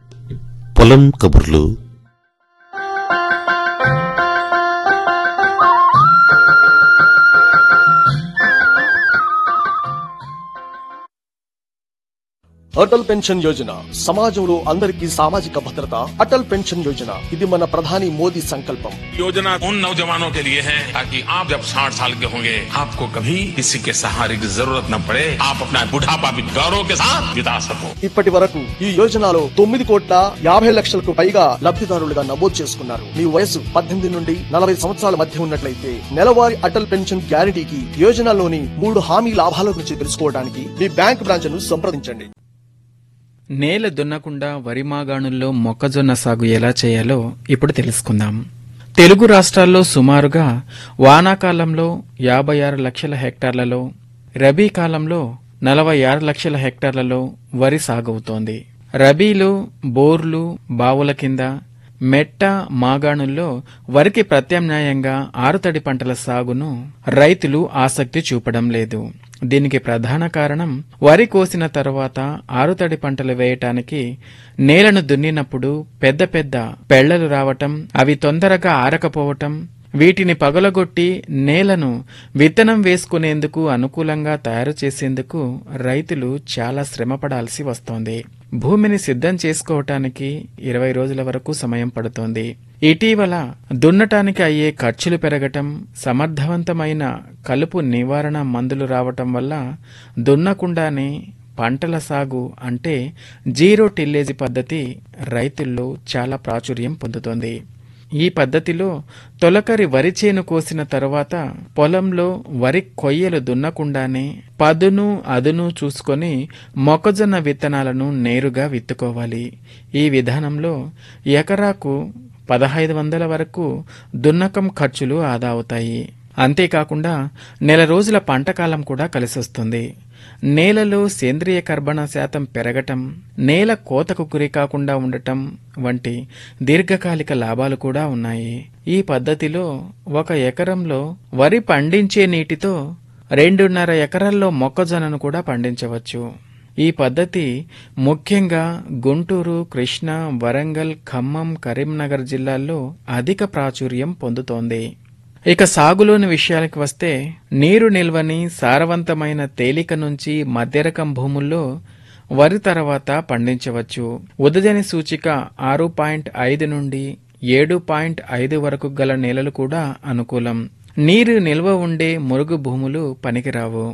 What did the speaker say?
పొలం కబుర్లు అటల్ పెన్షన్ యోజన సమాజంలో అందరికీ సామాజిక భద్రత అటల్ పెన్షన్ యోజన ఇది మన ప్రధాని మోదీ సంకల్పం योजना उन नौजवानों के लिए है ताकि आप जब 60 साल के होंगे आपको कभी किसी के सहारे की जरूरत न पड़े आप अपना बुढ़ापा भी गौरव के साथ बिता सको ఇప్పటి వరకు ఈ యోజనలో తొమ్మిది కోట్ల యాభై లక్షలకు పైగా లబ్ధిదారులుగా నమోదు చేసుకున్నారు మీ వయసు పద్దెనిమిది నుండి నలభై సంవత్సరాల మధ్య ఉన్నట్లయితే నెలవారీ అటల్ పెన్షన్ గ్యారంటీకి యోజనలోని మూడు హామీ లాభాల గురించి తెలుసుకోవడానికి మీ బ్యాంక్ బ్రాంచ్ ను సంప్రదించండి నేల దున్నకుండా వరి మాగాణుల్లో మొక్కజొన్న సాగు ఎలా చేయాలో ఇప్పుడు తెలుసుకుందాం తెలుగు రాష్ట్రాల్లో సుమారుగా వానాకాలంలో యాభై ఆరు లక్షల హెక్టార్లలో రబీ కాలంలో నలభై ఆరు లక్షల హెక్టార్లలో వరి సాగవుతోంది రబీలో బోర్లు బావుల కింద మెట్ట మాగాణుల్లో వరికి ప్రత్యామ్నాయంగా ఆరుతడి పంటల సాగును రైతులు ఆసక్తి చూపడం లేదు దీనికి ప్రధాన కారణం వరి కోసిన తరువాత ఆరుతడి పంటలు వేయటానికి నేలను దున్నినప్పుడు పెద్ద పెద్ద పెళ్లలు రావటం అవి తొందరగా ఆరకపోవటం వీటిని పగలగొట్టి నేలను విత్తనం వేసుకునేందుకు అనుకూలంగా తయారు చేసేందుకు రైతులు చాలా శ్రమపడాల్సి వస్తోంది భూమిని సిద్ధం చేసుకోవటానికి ఇరవై రోజుల వరకు సమయం పడుతోంది ఇటీవల దున్నటానికి అయ్యే ఖర్చులు పెరగటం సమర్థవంతమైన కలుపు నివారణ మందులు రావటం వల్ల దున్నకుండానే పంటల సాగు అంటే జీరో టిల్లేజీ పద్ధతి రైతుల్లో చాలా ప్రాచుర్యం పొందుతోంది ఈ పద్ధతిలో తొలకరి వరి చేను కోసిన తరువాత పొలంలో వరి కొయ్యలు దున్నకుండానే పదును అదును చూసుకొని మొక్కజొన్న విత్తనాలను నేరుగా విత్తుకోవాలి ఈ విధానంలో ఎకరాకు పదహైదు వందల వరకు దున్నకం ఖర్చులు ఆదా అవుతాయి అంతేకాకుండా నెల రోజుల పంటకాలం కూడా కలిసొస్తుంది నేలలో సేంద్రియ కర్బన శాతం పెరగటం నేల కోతకు గురి కాకుండా ఉండటం వంటి దీర్ఘకాలిక లాభాలు కూడా ఉన్నాయి ఈ పద్ధతిలో ఒక ఎకరంలో వరి పండించే నీటితో రెండున్నర ఎకరాల్లో మొక్కజొన్నను కూడా పండించవచ్చు ఈ పద్ధతి ముఖ్యంగా గుంటూరు కృష్ణా వరంగల్ ఖమ్మం కరీంనగర్ జిల్లాల్లో అధిక ప్రాచుర్యం పొందుతోంది ఇక సాగులోని విషయానికి వస్తే నీరు నిల్వని సారవంతమైన తేలిక నుంచి మధ్యరకం భూముల్లో వరి తర్వాత పండించవచ్చు ఉదజని సూచిక ఆరు పాయింట్ ఐదు నుండి ఏడు పాయింట్ ఐదు వరకు గల నేలలు కూడా అనుకూలం నీరు నిల్వ ఉండే మురుగు భూములు పనికిరావు